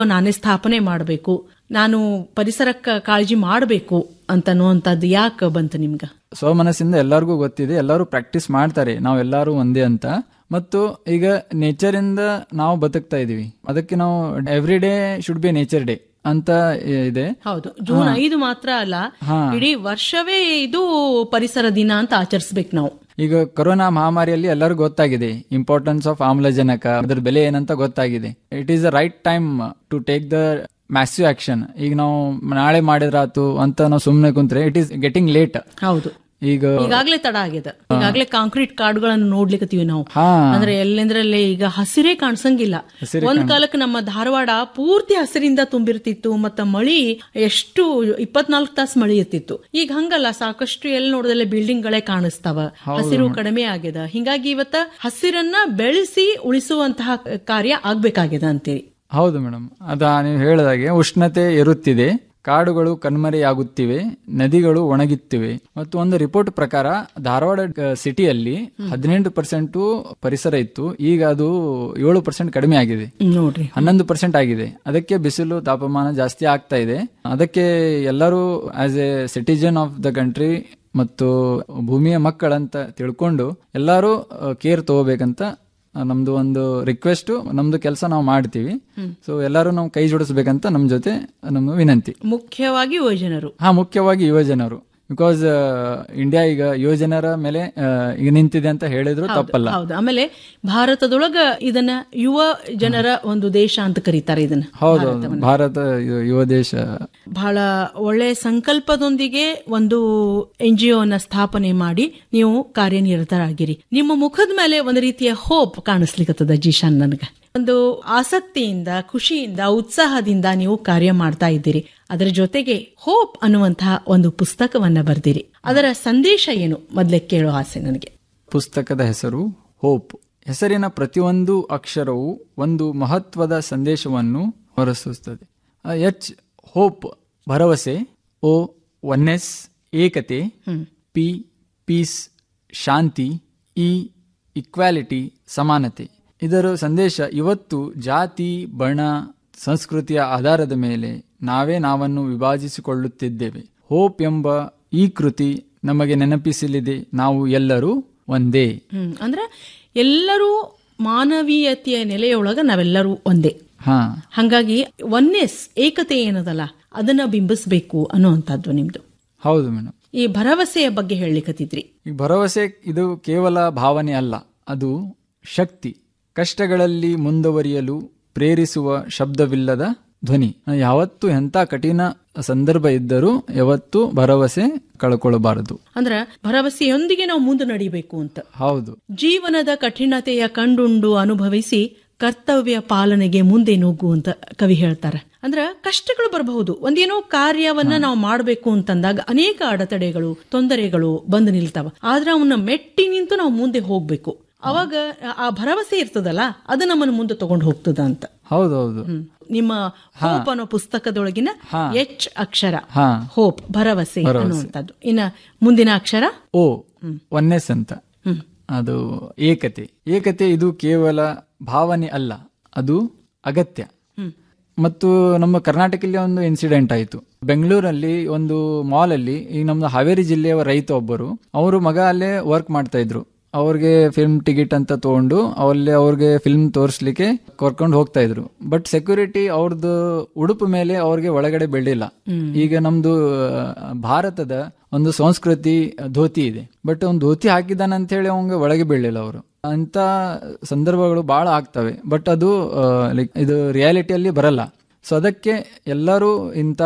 ನಾನೇ ಸ್ಥಾಪನೆ ಮಾಡಬೇಕು ನಾನು ಪರಿಸರಕ್ಕೆ ಕಾಳಜಿ ಮಾಡಬೇಕು ಅಂತನ್ನುವಂಥದ್ದು ಯಾಕೆ ಬಂತು ನಿಮ್ಗ ಸ್ವಮನಸ್ಸಿಂದ ಎಲ್ಲರಿಗೂ ಗೊತ್ತಿದೆ ಎಲ್ಲರೂ ಪ್ರಾಕ್ಟೀಸ್ ಮಾಡ್ತಾರೆ ನಾವು ಎಲ್ಲರೂ ಒಂದೇ ಅಂತ ಮತ್ತು ಈಗ ನೇಚರ್ ಇಂದ ನಾವು ಬದುಕ್ತಾ ಇದೀವಿ ಅದಕ್ಕೆ ನಾವು every day should be nature day ಅಂತ ಇದೆ ಹೌದು ಜೂನ್ ಐದು ಮಾತ್ರ ಅಲ್ಲ ಹಾ. ಇಡೀ ವರ್ಷವೇ ಇದು ಪರಿಸರ ದಿನ ಅಂತ ಆಚರಿಸ್ಬೇಕು ನಾವು ಈಗ ಕೊರೋನಾ ಮಹಾಮಾರಿಯಲ್ಲಿ ಎಲ್ಲರಿಗೂ ಗೊತ್ತಾಗಿದೆ ಇಂಪಾರ್ಟೆನ್ಸ್ ಆಫ್ ಆಮ್ಲಜನಕ ಅದ್ರ ಬೆಲೆ ಏನಂತ ಗೊತ್ತಾಗಿದೆ it is the right time to take the massive action ಈಗ ನಾವು ನಾಳೆ ಮಾಡಿದ್ರಾತು ಅಂತ ನಾವು ಸುಮ್ಮನೆ ಕುಂತ್ರೆ ಇಟ್ ಈಸ್ ಗೆಟಿಂಗ್ ಲೇಟ್ ಹೌದು ಈಗ ಈಗಾಗ್ಲೇ ತಡ ಆಗಿದೆ ಈಗಾಗ್ಲೇ ಕಾಂಕ್ರೀಟ್ ಕಾಡುಗಳನ್ನು ನೋಡ್ಲಿಕತ್ತೀವಿ ನಾವು ಹಾ ಅಂದ್ರೆ ಎಲ್ಲೆಂದ್ರಲ್ಲಿ ಈಗ ಹಸಿರೇ ಕಾಣಿಸಂಗಿಲ್ಲ ಹಸಿರೇ ಒಂದ್ ಕಾಲಕ್ಕೆ ನಮ್ಮ ಧಾರವಾಡ ಪೂರ್ತಿ ಹಸಿರಿಂದ ತುಂಬಿರ್ತಿತ್ತು ಮತ್ತ ಮಳಿ ಎಷ್ಟು ಇಪ್ಪತ್ನಾಲ್ಕು ತಾಸು ಮಳಿ ಇರ್ತಿತ್ತು ಈಗ ಹಂಗಲ್ಲ ಸಾಕಷ್ಟು ಎಲ್ಲಿ ನೋಡಿದ್ರೆ ಬಿಲ್ಡಿಂಗ್ ಗಳೇ ಕಾಣಿಸ್ತಾವ ಹಸಿರು ಕಡಿಮೆ ಆಗ್ಯದ ಹಿಂಗಾಗಿ ಇವತ್ತ ಹಸಿರನ್ನ ಬೆಳೆಸಿ ಉಳಿಸುವಂತಹ ಕಾರ್ಯ ಆಗ್ಬೇಕಾಗ್ಯದ ಅಂತೇಳಿ ಹೌದು ಮೇಡಮ್ ಅದ ನೀವು ಹೇಳಿದಾಗೆ ಉಷ್ಣತೆ ಏರುತ್ತಿದೆ ಕಾಡುಗಳು ಕಣ್ಮರೆಯಾಗುತ್ತಿವೆ ನದಿಗಳು ಒಣಗುತ್ತಿವೆ ಮತ್ತು ಒಂದು ರಿಪೋರ್ಟ್ ಪ್ರಕಾರ ಧಾರವಾಡ ಅಹ್, ಸಿಟಿಯಲ್ಲಿ ಹದಿನೆಂಟು ಪರ್ಸೆಂಟ್ ಪರಿಸರ ಇತ್ತು ಈಗ ಅದು ಏಳು ಪರ್ಸೆಂಟ್ ಕಡಿಮೆ ಆಗಿದೆ ನೋಡ್ರಿ ಹನ್ನೊಂದು ಪರ್ಸೆಂಟ್ ಆಗಿದೆ ಅದಕ್ಕೆ ಬಿಸಿಲು ತಾಪಮಾನ ಜಾಸ್ತಿ ಆಗ್ತಾ ಇದೆ ಅದಕ್ಕೆ ಎಲ್ಲರೂ as a citizen of the country ಮತ್ತು ಭೂಮಿಯ ಮಕ್ಕಳಂತ ತಿಳ್ಕೊಂಡು ಎಲ್ಲರೂ ಕೇರ್ ತಗೋಬೇಕಂತ ಆ, ನಮ್ದು ಒಂದು ರಿಕ್ವೆಸ್ಟ್ ನಮ್ದು ಕೆಲಸ ನಾವು ಮಾಡ್ತೀವಿ ಸೊ ಎಲ್ಲರೂ ನಾವು ಕೈ ಜೋಡಿಸ್ಬೇಕಂತ ನಮ್ ಜೊತೆ ನಮ್ದು ವಿನಂತಿ ಮುಖ್ಯವಾಗಿ ಯುವಜನರು ಹಾ ಮುಖ್ಯವಾಗಿ ಯುವ ಜನರು ಬಿಕಾಸ್ ಇಂಡಿಯಾ ಈಗ ಯುವ ಜನರ ಮೇಲೆ ಆ, ಈಗ ನಿಂತಿದೆ ಅಂತ ಹೇಳಿದ್ರು ತಪ್ಪಲ್ಲ ಹೌದು ಆಮೇಲೆ ಭಾರತದೊಳಗ ಇದನ್ನ ಯುವ ಜನರ ಒಂದು ದೇಶ ಅಂತ ಕರೀತಾರೆ ಇದನ್ನ ಹೌದು ಭಾರತ ಯು- ಯುವ ದೇಶ ಬಹಳ ಒಳ್ಳೆ ಸಂಕಲ್ಪದೊಂದಿಗೆ ಒಂದು ಎನ್ ಜಿ ಒನ ಸ್ಥಾಪನೆ ಮಾಡಿ ನೀವು ಕಾರ್ಯನಿರತರಾಗಿರಿ ನಿಮ್ಮ ಮುಖದ ಮೇಲೆ ಒಂದು ರೀತಿಯ ಹೋಪ್ ಕಾಣಿಸ್ಲಿಕ್ಕತ್ತದ ಜಿಶಾನ್ ನನಗ ಒಂದು ಆಸಕ್ತಿಯಿಂದ ಖುಷಿಯಿಂದ ಉತ್ಸಾಹದಿಂದ ನೀವು ಕಾರ್ಯ ಮಾಡ್ತಾ ಇದ್ದೀರಿ ಅದರ ಜೊತೆಗೆ ಹೋಪ್ ಅನ್ನುವಂತಹ ಒಂದು ಪುಸ್ತಕವನ್ನ ಬರ್ದಿರಿ ಅದರ ಸಂದೇಶ ಏನು ಮೊದಲೇ ಕೇಳೋ ಆಸೆ ನನಗೆ ಪುಸ್ತಕದ ಹೆಸರು ಹೋಪ್ ಹೆಸರಿನ ಪ್ರತಿಯೊಂದು ಅಕ್ಷರವು ಒಂದು ಮಹತ್ವದ ಸಂದೇಶವನ್ನು ಹೊರಸೂಸುತ್ತದೆ ಆ, ಎಚ್ ಹೋಪ್ ಭರವಸೆ ಓ ಒನ್ನೆಸ್ ಏಕತೆ ಪಿ ಪೀಸ್ ಶಾಂತಿ ಇ ಇಕ್ವಾಲಿಟಿ ಸಮಾನತೆ ಇದರ ಸಂದೇಶ ಇವತ್ತು ಜಾತಿ ಬಣ ಸಂಸ್ಕೃತಿಯ ಆಧಾರದ ಮೇಲೆ ನಾವೇ ನಾವನ್ನು ವಿಭಜಿಸಿಕೊಳ್ಳುತ್ತಿದ್ದೇವೆ ಹೋಪ್ ಎಂಬ ಈ ಕೃತಿ ನಮಗೆ ನೆನಪಿಸಲಿದೆ ನಾವು ಎಲ್ಲರೂ ಒಂದೇ ಹ್ಮ್ ಅಂದ್ರೆ ಎಲ್ಲರೂ ಮಾನವೀಯತೆಯ ನೆಲೆಯೊಳಗ ನಾವೆಲ್ಲರೂ ಒಂದೇ ಹಾ ಹಂಗಾಗಿ ಒನ್ನೆಸ್ ಏಕತೆ ಏನದಲ್ಲ ಅದನ್ನ ಬಿಂಬಿಸ್ಬೇಕು ಅನ್ನುವಂಥದ್ದು ನಿಮ್ದು ಹೌದು ಮೇಡಮ್ ಈ ಭರವಸೆಯ ಬಗ್ಗೆ ಹೇಳಲಿಕ್ಕತ್ತಿದ್ರಿ ಈ ಭರವಸೆ ಇದು ಕೇವಲ ಭಾವನೆ ಅಲ್ಲ ಅದು ಶಕ್ತಿ ಕಷ್ಟಗಳಲ್ಲಿ ಮುಂದುವರಿಯಲು ಪ್ರೇರಿಸುವ ಶಬ್ದವಿಲ್ಲದ ಧ್ವನಿ ಯಾವತ್ತು ಎಂಥ ಕಠಿಣ ಸಂದರ್ಭ ಇದ್ದರೂ ಯಾವತ್ತೂ ಭರವಸೆ ಕಳ್ಕೊಳ್ಬಾರದು ಅಂದ್ರ ಭರವಸೆಯೊಂದಿಗೆ ನಾವು ಮುಂದೆ ನಡಿಬೇಕು ಅಂತ ಹೌದು ಜೀವನದ ಕಠಿಣತೆಯ ಕಂಡುಂಡು ಅನುಭವಿಸಿ ಕರ್ತವ್ಯ ಪಾಲನೆಗೆ ಮುಂದೆ ನುಗ್ಗು ಅಂತ ಕವಿ ಹೇಳ್ತಾರೆ ಅಂದ್ರ ಕಷ್ಟಗಳು ಬರಬಹುದು ಒಂದೇನೋ ಕಾರ್ಯವನ್ನ ನಾವು ಮಾಡಬೇಕು ಅಂತಂದಾಗ ಅನೇಕ ಅಡೆತಡೆಗಳು ತೊಂದರೆಗಳು ಬಂದು ನಿಲ್ತಾವ ಆದ್ರೆ ಅವನ್ನ ಮೆಟ್ಟಿ ನಿಂತು ನಾವು ಮುಂದೆ ಹೋಗ್ಬೇಕು ಅವಾಗ ಆ ಭರವಸೆ ಇರ್ತದಲ್ಲ ಅದು ನಮ್ಮನ್ನು ಮುಂದೆ ತಗೊಂಡು ಹೋಗ್ತದ ಅಂತ ಹೌದು ಹೌದು ಹ್ಮ್. ನಿಮ್ಮ ಹೋಪ್ ಅನ್ನೋ ಪುಸ್ತಕದೊಳಗಿನ ಎಚ್ ಅಕ್ಷರ ಹಾ ಹೋಪ್ ಭರವಸೆ ಅನ್ನುವಂಥದ್ದು ಇನ್ನ ಮುಂದಿನ ಅಕ್ಷರ ಓ ಒನ್ನೆಸ್ ಅಂತ ಅದು ಏಕತೆ ಏಕತೆ ಇದು ಕೇವಲ ಭಾವನೆ ಅಲ್ಲ ಅದು ಅಗತ್ಯ ಮತ್ತು ನಮ್ಮ ಕರ್ನಾಟಕದಲ್ಲಿ ಒಂದು ಇನ್ಸಿಡೆಂಟ್ ಆಯಿತು ಬೆಂಗಳೂರಲ್ಲಿ ಒಂದು ಮಾಲ್ ಅಲ್ಲಿ ಈ ನಮ್ದು ಹಾವೇರಿ ಜಿಲ್ಲೆಯ ರೈತ ಒಬ್ಬರು ಅವರು ಮಗ ಅಲ್ಲೇ ವರ್ಕ್ ಮಾಡ್ತಾ ಇದ್ರು ಅವ್ರಿಗೆ ಫಿಲ್ಮ್ ಟಿಕೆಟ್ ಅಂತ ತಗೊಂಡು ಅವಲ್ಲೇ ಅವ್ರಿಗೆ ಫಿಲ್ಮ್ ತೋರಿಸ್ಲಿಕ್ಕೆ ಕರ್ಕೊಂಡು ಹೋಗ್ತಾ ಇದ್ರು ಬಟ್ ಸೆಕ್ಯೂರಿಟಿ ಅವ್ರದ್ದು ಉಡುಪು ಮೇಲೆ ಅವ್ರಿಗೆ ಒಳಗಡೆ ಬೆಳ್ಳಿಲ್ಲ ಈಗ ನಮ್ದು ಆ, ಭಾರತದ ಒಂದು ಸಂಸ್ಕೃತಿ ಧೋತಿ ಇದೆ ಬಟ್ ಅವ್ನು ಧೋತಿ ಹಾಕಿದಾನ ಅಂತ ಹೇಳಿ ಅವಂಗೆ ಒಳಗೆ ಬೀಳಿಲ್ಲ ಅವರು ಅಂತ ಸಂದರ್ಭಗಳು ಬಹಳ ಆಗ್ತವೆ ಬಟ್ ಅದು ಲೈಕ್ ಇದು ರಿಯಾಲಿಟಿಯಲ್ಲಿ ಬರಲ್ಲ ಸೊ ಅದಕ್ಕೆ ಎಲ್ಲರೂ ಇಂಥ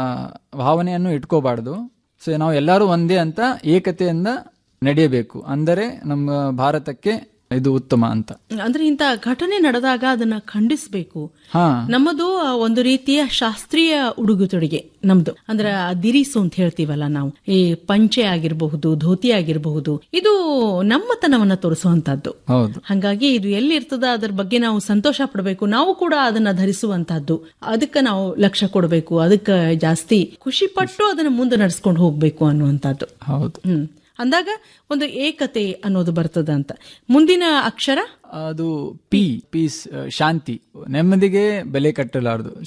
ಭಾವನೆಯನ್ನು ಇಟ್ಕೋಬಾರ್ದು ಸೊ ನಾವು ಎಲ್ಲರೂ ಒಂದೇ ಅಂತ ಏಕತೆಯಿಂದ ನಡೆಯಬೇಕು ಅಂದರೆ ನಮ್ಮ ಭಾರತಕ್ಕೆ ಇದು ಉತ್ತಮ ಅಂತ ಅಂದ್ರೆ ಇಂತ ಘಟನೆ ನಡೆದಾಗ ಅದನ್ನ ಖಂಡಿಸ್ಬೇಕು ಹಾ ನಮ್ಮದು ಆ ಒಂದು ರೀತಿಯ ಶಾಸ್ತ್ರೀಯ ಉಡುಗೊತೊಡುಗೆ ನಮ್ದು ಅಂದ್ರೆ ಆ ದಿರಿಸು ಅಂತ ಹೇಳ್ತೀವಲ್ಲ ನಾವು ಈ ಪಂಚೆ ಆಗಿರಬಹುದು ಧೋತಿ ಆಗಿರಬಹುದು ಇದು ನಮ್ಮತನವನ್ನ ತೋರಿಸುವಂತದ್ದು ಹೌದು ಹಂಗಾಗಿ ಇದು ಎಲ್ಲಿರ್ತದ ಅದ್ರ ಬಗ್ಗೆ ನಾವು ಸಂತೋಷ ಪಡಬೇಕು ನಾವು ಕೂಡ ಅದನ್ನ ಧರಿಸುವಂತಹದ್ದು ಅದಕ್ಕೆ ನಾವು ಲಕ್ಷ್ಯ ಕೊಡಬೇಕು ಅದಕ್ಕೆ ಜಾಸ್ತಿ ಖುಷಿ ಪಟ್ಟು ಅದನ್ನ ಮುಂದೆ ನಡ್ಸ್ಕೊಂಡು ಹೋಗ್ಬೇಕು ಅನ್ನುವಂಥದ್ದು ಹೌದು ಹ್ಮ್ ಅಂದಾಗ ಒಂದು ಏಕತೆ ಅನ್ನೋದು ಬರ್ತದ ಅಂತ ಮುಂದಿನ ಅಕ್ಷರ ಅದು ಪಿ ಪೀಸ್ ಶಾಂತಿ ನೆಮ್ಮದಿಗೆ ಬೆಲೆ ಕಟ್ಟಲಾರದು